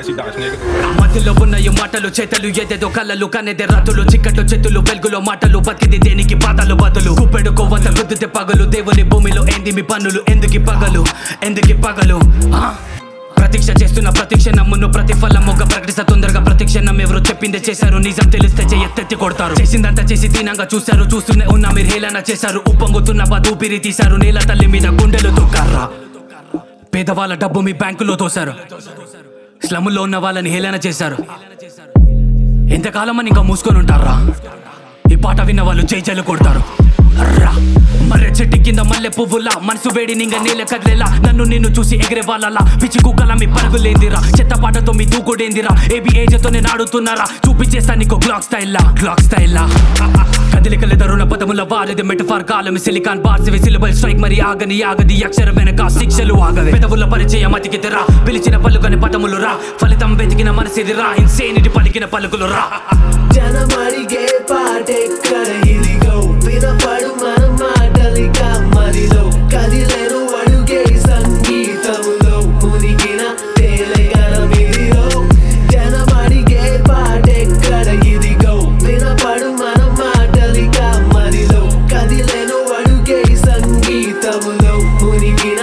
cidade negra. మధ్యలో ఉన్నాయి మాటలు చేతలు ఏదేదో కళ్ళలు కనేదే రాతులు చిక్కట్లు చేతులు వెలుగులో మాటలు బతికిది దేనికి పాతలు బదులు కుప్పెడు కొవ్వంత గుద్దితే పగలు దేవుని భూమిలో ఏంది మీ పన్నులు ఎందుకి పగలు ఎందుకి పగలు ఆ? ప్రతీక్ష చేస్తున్న ప్రతీక్ష నమ్మును ప్రతిఫలం ఒక ప్రకటిస్త తొందరగా ప్రతిక్షణం ఎవరు చెప్పిందే చేశారు నిజం తెలిస్తే చెయ్యెత్తి కొడతారు చేసిందంతా చేసి దీనంగా చూశారు చూస్తూనే ఉన్న మీరు హేళన చేశారు ఉప్పొంగుతున్న బాధ ఊపిరి తీశారు నేల తల్లి మీద గుండెలు తొక్కారా పేదవాళ్ళ డబ్బు మీ బ్యాంకులో తోశారు స్లముల్లో ఉన్న వాళ్ళని హేళన చేశారు ఎంతకాలం అని ఇంకా మూసుకొని ఉంటారా ఈ పాట విన్న వాళ్ళు చేజలు కొడతారు రా మర్రె చెట్టు కింద మల్లె పువ్వులా మనసు వేడి నింగ నేల కదిలేలా నన్ను నిన్ను చూసి ఎగిరే వాళ్ళలా పిచ్చి కుక్కల మీ పరుగులేందిరా చెత్త పాటతో మీ దూకుడేందిరా ఏబి ఏజతో నేను ఆడుతున్నారా చూపించేస్తా నీకు క్లాక్ స్టైల్లా క్లాక్ స్టైల్లా కదలికల దరుణ పదముల వారిది మెటఫార్ కాలం సిలికాన్ బార్స్ సిలబల్ స్ట్రైక్ మరి ఆగని ఆగది అక్షరం వెనక శిక్షలు ఆగవే పెదవుల పరిచయం అతికితరా పిలిచిన పలుకని పదములు రా ఫలితం వెతికిన మనసిది రా ఇన్సేనిటి పలికిన పలుకులు రా జనమడిగే పాటెక్కడ ఇదిగో వినపడు మన మాటలిక మదిలో కదిలేను అడుగే సంగీతములో మునిగిన తేలగలమిదిలో జనమడిగే పాటెక్కడ ఇదిగో వినపడు మన మాటలిక మదిలో కదిలేను అడుగే సంగీతములో మునిగిన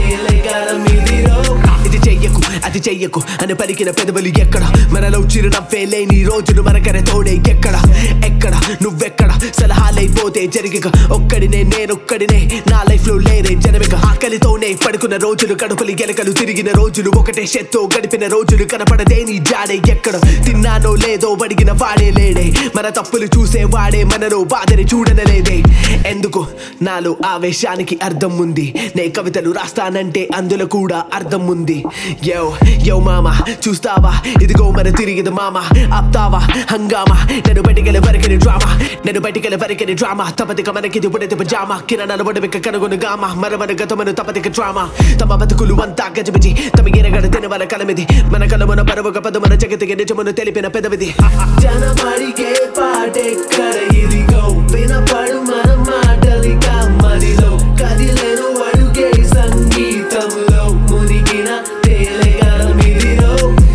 తేలగలమిదిలో ఇది చెయ్యకు అది చెయ్యకు అని పలికిన పెదవులు ఎక్కడ మనలో చిరునవ్వే లేని రోజులు మనకనే తోడే ఎక్కడ ఎక్కడ నువ్వెక్కడ సలహాలైపోతే జరిగిక ఒక్కడినే నేనొక్కడినే నా లైఫ్ లో లేనే జనమిక ఆకలితోనే పడుకున్న రోజులు కడుపులి గెలకలు తిరిగిన రోజులు ఒకటే షెత్తో గడిపిన రోజులు కనపడదే నీ జాడే ఎక్కడ తిన్నానో లేదో అడిగిన వాడే లేడే మన తప్పులు చూసే వాడే మనలో బాధని చూడనలేదే ఎందుకు నాలో ఆవేశానికి అర్థం ఉంది నే కవితలు రాస్తానంటే అందులో కూడా అర్థం ఉంది యో యో మామ చూస్తావా ఇదిగో మన తిరిగిది మామ ఆప్తావా హంగామా నన్ను బయటికెళ్ళే వరకని డ్రామా నన్ను బయటికెళ్ళే వరకని డ్రామా తపతిక మనకిది ఉడతి పజామా కిరణాలు ఒడవిక కనుగొను గామ మరవన గతమను తపతిక డ్రామా తమ బతుకులు అంతా గజబిజి తమ ఎరగడ తినవల కలమిది మన కలమున పరవక పదమున జగతికి నిజమును తెలిపిన పెదవిది జనమడిగే పాటెక్కడ ఇదిగో వినపడు మన మాటలిక మదిలో కదిలేను అడుగే సంగీతములో మునిగిన తేలగలమిదిలో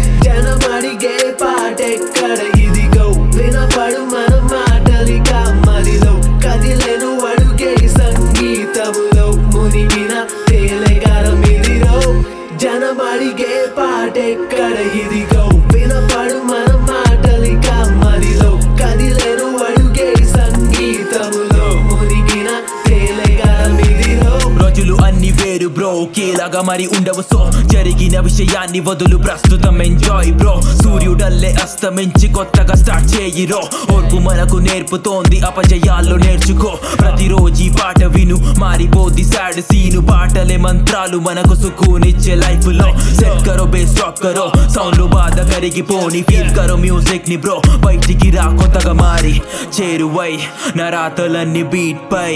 జనమడిగే పాటెక్కడ ఇదిగో వినపడు మన మాటలిక మదిలో కదిలేను అడుగే సంగీతములో మునిగిన తేలగలమిదిలో జనమడిగే పాటెక్కడ ఇదిగో వినపడు మన మాటలిక మదిలో కదిలేను అడుగే సంగీతములో మునిగిన తేలగలమిదిలో రోజులు అన్ని వేరు బ్రో ఒకేలాగా మరి ఉండవు సో జరిగిన విషయాన్ని వదులు ప్రస్తుతం ఎంజాయ్ బ్రో సూర్యుడల్లే అస్తమించి కొత్తగా స్టార్ట్ చేయిరో ఓర్పు మనకు నేర్పుతోంది అపజయాల్లో నేర్చుకో ప్రతిరోజు ఈ పాట విను మారిపోద్ది సాడ్ సీను పాటలే మంత్రాలు మనకు సుకూనిచ్చే లైఫ్ లో సెట్ కరో బేస్ డ్రాప్ కరో సౌండ్ లో బాధ కరిగిపోని ఫీల్ కరో మ్యూజిక్ ని బ్రో బయటికి రా కొత్తగా మారి చేరువై నా రాతలన్నీ బీట్ పై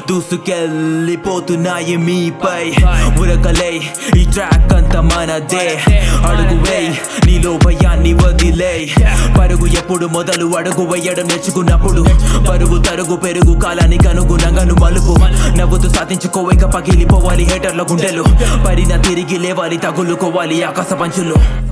దూసుకెళ్ళిపోతున్నాయి మీపై ఉరకలై ఈ ట్రాక్ అంతా మనదే అడుగు వేయ్ నీలో భయాన్ని వదిలే పరుగు ఎప్పుడు మొదలు అడుగు వేయడం నేర్చుకున్నప్పుడు పరుగు తరుగు పెరుగు కాలానికి అనుగుణంగాను మలుపు నవ్వుతూ సాధించుకోవేక పగిలిపోవాలి హేటర్ల గుండెలు పరిన తిరిగి లేవాలి తగులుకోవాలి ఆకాశ పంచులు